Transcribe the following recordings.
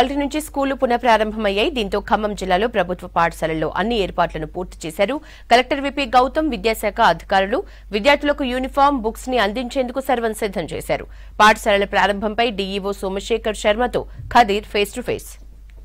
ఇవాళ నుంచి స్కూళ్లు పునఃప్రారంభమయ్యాయి దీంతో ఖమ్మం జిల్లాలో ప్రభుత్వ పాఠశాలల్లో అన్ని ఏర్పాట్లను పూర్తి చేశారు కలెక్టర్ విపి గౌతమ్ విద్యాశాఖ అధికారులు విద్యార్థులకు యూనిఫామ్ బుక్స్ ని అందించేందుకు సర్వం సిద్దం చేశారు పాఠశాలల ప్రారంభంపై డీఈఓ సోమశేఖర్ శర్మతో ఖదీర్ ఫేస్ టు ఫేస్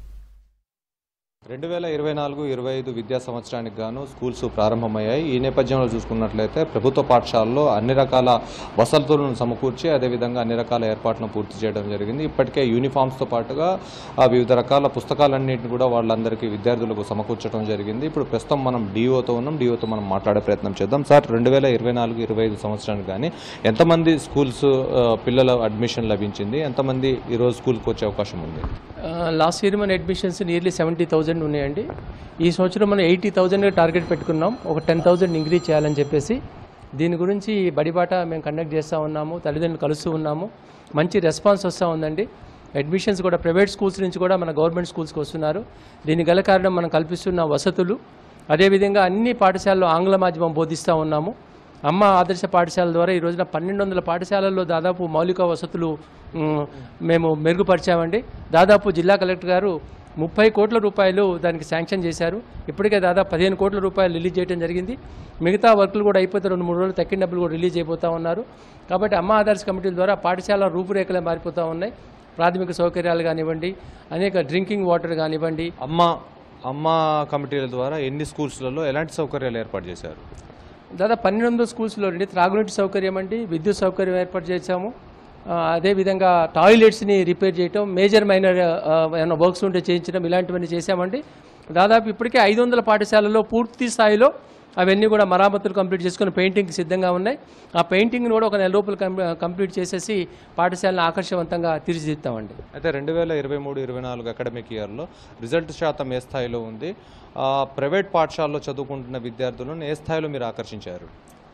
రెండు వేల ఇరవై నాలుగు ఇరవై ఐదు విద్యా సంవత్సరానికి గాను స్కూల్స్ ప్రారంభమయ్యాయి ఈ నేపథ్యంలో చూసుకున్నట్లయితే ప్రభుత్వ పాఠశాలలో అన్ని రకాల వసతులను సమకూర్చి అదేవిధంగా అన్ని రకాల ఏర్పాట్లను పూర్తి చేయడం జరిగింది ఇప్పటికే యూనిఫామ్స్తో పాటుగా ఆ వివిధ రకాల పుస్తకాలన్నింటినీ కూడా వాళ్ళందరికీ విద్యార్థులకు సమకూర్చడం జరిగింది ఇప్పుడు ప్రస్తుతం మనం డిఓతో ఉన్నాం డిఓతో మనం మాట్లాడే ప్రయత్నం చేద్దాం సార్ రెండు వేల ఇరవై నాలుగు ఇరవై ఐదు సంవత్సరానికి కానీ ఎంతమంది స్కూల్స్ ఆ, పిల్లల అడ్మిషన్ లభించింది ఎంతమంది ఈరోజు స్కూల్కి వచ్చే అవకాశం ఉంది లాస్ట్ ఇయర్ మన అడ్మిషన్స్ నియర్లీ సెవెంటీ థౌజండ్ ఉన్నాయండి ఈ సంవత్సరం మనం ఎయిటీ థౌజండ్ టార్గెట్ పెట్టుకున్నాం ఒక టెన్ థౌజండ్ ఇంక్రీజ్ చేయాలని చెప్పేసి దీని గురించి బడిబాట మేము కండక్ట్ చేస్తూ ఉన్నాము తల్లిదండ్రులు కలుస్తూ ఉన్నాము మంచి రెస్పాన్స్ వస్తూ ఉందండి అడ్మిషన్స్ కూడా ప్రైవేట్ స్కూల్స్ నుంచి కూడా మన గవర్నమెంట్ స్కూల్స్కి వస్తున్నారు దీనికి గల కారణం మనం కల్పిస్తున్న వసతులు అదేవిధంగా అన్ని పాఠశాలలో ఆంగ్ల మాధ్యమం బోధిస్తూ ఉన్నాము అమ్మ ఆదర్శ పాఠశాల ద్వారా ఈ రోజున పన్నెండు వందల పాఠశాలల్లో దాదాపు మౌలిక వసతులు మ్, మేము మెరుగుపరిచామండి దాదాపు జిల్లా కలెక్టర్ గారు ముప్పై కోట్ల రూపాయలు దానికి శాంక్షన్ చేశారు ఇప్పటికే దాదాపు పదిహేను కోట్ల రూపాయలు రిలీజ్ చేయడం జరిగింది మిగతా వర్కులు కూడా అయిపోతే రెండు మూడు రోజులు తక్కిన డబ్బులు కూడా రిలీజ్ అయిపోతూ ఉన్నారు కాబట్టి అమ్మ ఆదర్శ కమిటీల ద్వారా పాఠశాల రూపురేఖలే మారిపోతూ ఉన్నాయి ప్రాథమిక సౌకర్యాలు కానివ్వండి అనేక డ్రింకింగ్ వాటర్ కానివ్వండి అమ్మ అమ్మ కమిటీల ద్వారా ఎన్ని స్కూల్స్లలో ఎలాంటి సౌకర్యాలు ఏర్పాటు చేశారు దాదాపు పన్నెండు వందల స్కూల్స్లో అండి త్రాగునీటి సౌకర్యం అండి విద్యుత్ సౌకర్యం ఏర్పాటు చేశాము ఆ, అదేవిధంగా టాయిలెట్స్ని రిపేర్ చేయటం మేజర్ మైనర్ ఏమైనా వర్క్స్ ఉంటే చేయించడం ఇలాంటివన్నీ చేశామండి దాదాపు ఇప్పటికే ఐదు వందల పాఠశాలల్లో పూర్తి స్థాయిలో అవన్నీ కూడా మరామతులు కంప్లీట్ చేసుకుని పెయింటింగ్ సిద్ధంగా ఉన్నాయి ఆ పెయింటింగ్ని కూడా ఒక నెల లోపల కం- కంప్లీట్ చేసేసి పాఠశాలను ఆకర్షవంతంగా తీర్చిదిద్దామండి అయితే రెండు వేల ఇరవై మూడు ఇరవై నాలుగు అకాడమిక్ ఇయర్లో రిజల్ట్ శాతం ఏ స్థాయిలో ఉంది ఆ, ప్రైవేట్ పాఠశాలలో చదువుకుంటున్న విద్యార్థులను ఏ స్థాయిలో మీరు ఆకర్షించారు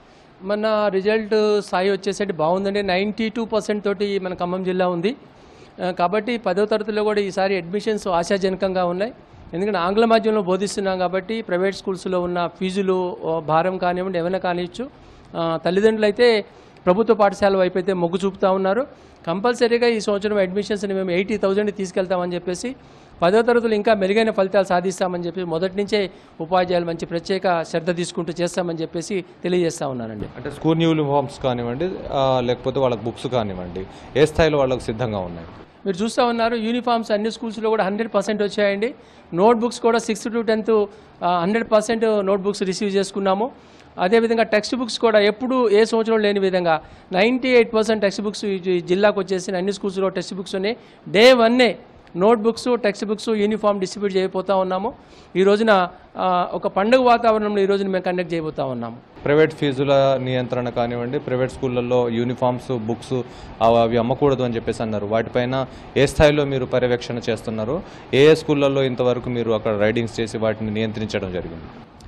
మన రిజల్ట్ స్థాయి వచ్చేసరికి బాగుందండి నైంటీ టూ పర్సెంట్ తోటి మన ఖమ్మం జిల్లా ఉంది ఆ, కాబట్టి పదో తరగతిలో కూడా ఈసారి అడ్మిషన్స్ ఆశాజనకంగా ఉన్నాయి ఎందుకంటే ఆంగ్ల మాధ్యమంలో బోధిస్తున్నాం కాబట్టి ప్రైవేట్ స్కూల్స్లో ఉన్న ఫీజులు ఆ, భారం కానివ్వండి ఏమైనా కానివ్వచ్చు ఆ, తల్లిదండ్రులు అయితే ప్రభుత్వ పాఠశాల వైపు అయితే మొగ్గు చూపుతా ఉన్నారు కంపల్సరీగా ఈ సంవత్సరం అడ్మిషన్స్ని మేము ఎయిటీ థౌజండ్ తీసుకెళ్తామని చెప్పేసి పదో తరగతులు ఇంకా మెరుగైన ఫలితాలు సాధిస్తామని చెప్పి మొదటి నుంచే ఉపాధ్యాయులు మంచి ప్రత్యేక శ్రద్ధ తీసుకుంటూ చేస్తామని చెప్పేసి తెలియజేస్తా ఉన్నానండి అంటే స్కూల్ యూనిఫామ్స్ కానివ్వండి ఆ, లేకపోతే వాళ్ళకి బుక్స్ కానివ్వండి ఏ స్థాయిలో వాళ్ళకి సిద్ధంగా ఉన్నాయి మీరు చూస్తూ ఉన్నారు యూనిఫామ్స్ అన్ని స్కూల్స్లో కూడా హండ్రెడ్ పర్సెంట్ వచ్చాయండి నోట్ బుక్స్ కూడా sixth to tenth hundred percent notebooks receive చేసుకున్నాము అదేవిధంగా టెక్స్ట్ బుక్స్ కూడా ఎప్పుడు ఏ సంవత్సరం లేని విధంగా ninety eight percent textbooks ఈ జిల్లాకు వచ్చేసి అన్ని స్కూల్స్లో టెక్స్ట్ బుక్స్ ఉన్నాయి డే వన్నే notebooks textbooks uniform distribute చేయబోతా ఉన్నాము ఈ రోజున ఆ, ఒక పండుగ వాతావరణంలో ఈ రోజున మేము కండక్ట్ చేయబోతా ఉన్నాము ప్రైవేట్ ఫీజుల నియంత్రణ కానివ్వండి ప్రైవేట్ స్కూళ్ళల్లో యూనిఫామ్స్ బుక్స్ అవి అవి అమ్మకూడదు అని చెప్పేసి అన్నారు వాటిపైన ఏ స్థాయిలో మీరు పర్యవేక్షణ చేస్తున్నారు ఏ ఏ స్కూళ్ళల్లో ఇంతవరకు మీరు అక్కడ రైడింగ్స్ చేసి వాటిని నియంత్రించడం జరిగింది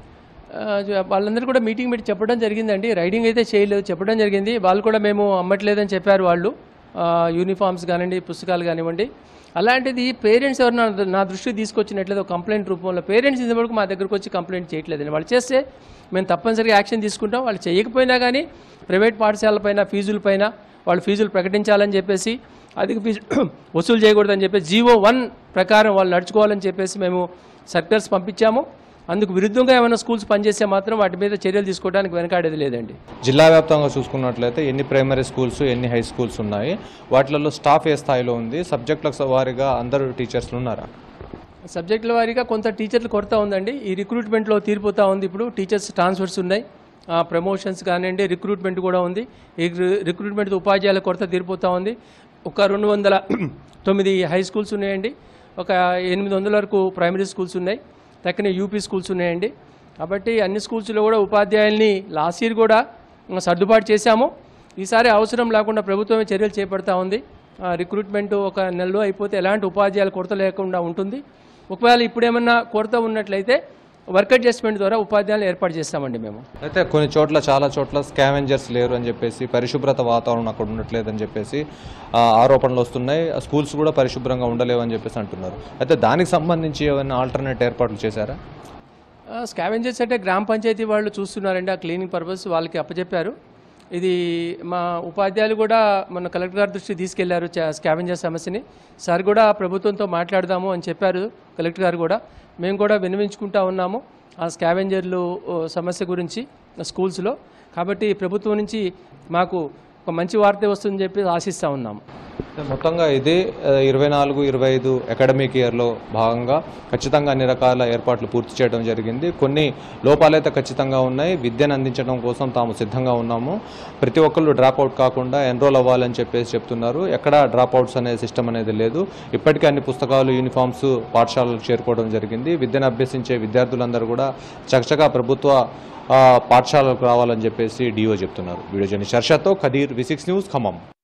ఆ, జ- వాళ్ళందరూ కూడా మీటింగ్ పెట్టి చెప్పడం జరిగిందండి రైడింగ్ అయితే చేయలేదు చెప్పడం జరిగింది వాళ్ళు కూడా మేము అమ్మట్లేదని చెప్పారు వాళ్ళు ఆ, యూనిఫామ్స్ కానివ్వండి పుస్తకాలు కానివ్వండి అలాంటిది పేరెంట్స్ ఎవరు నా నా దృష్టికి తీసుకొచ్చినట్లేదు ఒక కంప్లైంట్ రూపంలో పేరెంట్స్ ఇంతవరకు మా దగ్గరకు వచ్చి కంప్లైంట్ చేయట్లేదండి వాళ్ళు చేస్తే మేము తప్పనిసరిగా యాక్షన్ తీసుకుంటాం వాళ్ళు చేయకపోయినా కానీ ప్రైవేట్ పాఠశాలపైన ఫీజులపైన వాళ్ళు ఫీజులు ప్రకటించాలని చెప్పేసి అధిక ఫీజు వసూలు చేయకూడదని చెప్పేసి జీవో వన్ ప్రకారం వాళ్ళు నడుచుకోవాలని చెప్పేసి మేము సర్క్యులర్స్ పంపించాము అందుకు విరుద్ధంగా ఏమైనా స్కూల్స్ పనిచేస్తే మాత్రం వాటి మీద చర్యలు తీసుకోవడానికి వెనకాడేది లేదండి జిల్లా వ్యాప్తంగా చూసుకున్నట్లయితే ఎన్ని ప్రైమరీ స్కూల్స్ ఎన్ని హై స్కూల్స్ ఉన్నాయి వాటిలలో స్టాఫ్ ఏ స్థాయిలో ఉంది సబ్జెక్టులకు వారీగా అందరూ టీచర్స్లు ఉన్నారా సబ్జెక్టుల వారీగా కొంత టీచర్లు కొరత ఉందండి ఈ రిక్రూట్మెంట్లో తీరిపోతూ ఉంది ఇప్పుడు టీచర్స్ ట్రాన్స్ఫర్స్ ఉన్నాయి ఆ, ప్రమోషన్స్ కానివ్వండి రిక్రూట్మెంట్ కూడా ఉంది ఈ రి- రిక్రూట్మెంట్ ఉపాధ్యాయుల కొరత తీరిపోతూ ఉంది ఒక రెండు వందల తొమ్మిది హై స్కూల్స్ ఉన్నాయండి ఒక ఎనిమిది వందల వరకు ప్రైమరీ స్కూల్స్ ఉన్నాయి తక్కనే యూపీ స్కూల్స్ ఉన్నాయండి కాబట్టి అన్ని స్కూల్స్లో కూడా ఉపాధ్యాయుల్ని లాస్ట్ ఇయర్ కూడా ఆ, సర్దుబాటు చేశాము ఈసారి అవసరం లేకుండా ప్రభుత్వమే చర్యలు చేపడతా ఉంది ఆ, రిక్రూట్మెంట్ ఒక నెలలో అయిపోతే ఎలాంటి ఉపాధ్యాయుల కొరత లేకుండా ఉంటుంది ఒకవేళ ఇప్పుడు ఏమన్నా కొరత ఉన్నట్లయితే వర్క్ అడ్జస్ట్మెంట్ ద్వారా ఉపాధ్యాయులు ఏర్పాటు చేస్తామండి మేము అయితే కొన్ని చోట్ల చాలా చోట్ల స్కావెంజర్స్ లేరు అని చెప్పేసి పరిశుభ్రత వాతావరణం అక్కడ ఉండట్లేదని చెప్పేసి ఆ, ఆరోపణలు వస్తున్నాయి ఆ స్కూల్స్ కూడా పరిశుభ్రంగా ఉండలేవు అని చెప్పేసి అంటున్నారు అయితే దానికి సంబంధించి ఏమైనా ఆల్టర్నేట్ ఏర్పాట్లు చేశారా స్కావెంజర్స్ అంటే గ్రామ పంచాయతీ వాళ్ళు చూస్తున్నారండి ఆ క్లీనింగ్ పర్పస్ వాళ్ళకి అప్పచెప్పారు ఇది మా ఉపాధ్యాయులు కూడా మన కలెక్టర్ గారి దృష్టికి తీసుకెళ్లారు చా- స్కావెంజర్ సమస్యని సార్ కూడా ప్రభుత్వంతో మాట్లాడదాము అని చెప్పారు కలెక్టర్ గారు కూడా మేము కూడా విన్నవించుకుంటా ఉన్నాము ఆ స్కావెంజర్లు ఓ, సమస్య గురించి స్కూల్స్లో కాబట్టి ప్రభుత్వం నుంచి మాకు ఒక మంచి వార్త వస్తుందని చెప్పి ఆశిస్తూ ఉన్నాము మొత్తంగా ఇదే ఇరవై నాలుగు ఇరవై ఐదు అకాడమిక్ ఇయర్లో భాగంగా ఖచ్చితంగా అన్ని రకాల ఏర్పాట్లు పూర్తి చేయడం జరిగింది కొన్ని లోపాలైతే ఖచ్చితంగా ఉన్నాయి విద్యను అందించడం కోసం తాము సిద్ధంగా ఉన్నాము ప్రతి ఒక్కళ్ళు డ్రాప్ అవుట్ కాకుండా ఎన్రోల్ అవ్వాలని చెప్పేసి చెప్తున్నారు ఎక్కడ డ్రాప్ అవుట్స్ అనే సిస్టమ్ అనేది లేదు ఇప్పటికే అన్ని పుస్తకాలు యూనిఫామ్స్ పాఠశాలలకు చేరుకోవడం జరిగింది విద్యను అభ్యసించే విద్యార్థులందరూ కూడా చకచకా ప్రభుత్వ ఆ, పాఠశాలకు రావాలని చెప్పేసి డిఓ చెప్తున్నారు వీడియో జర్నీ చర్చతో Khadeer V six news Khammam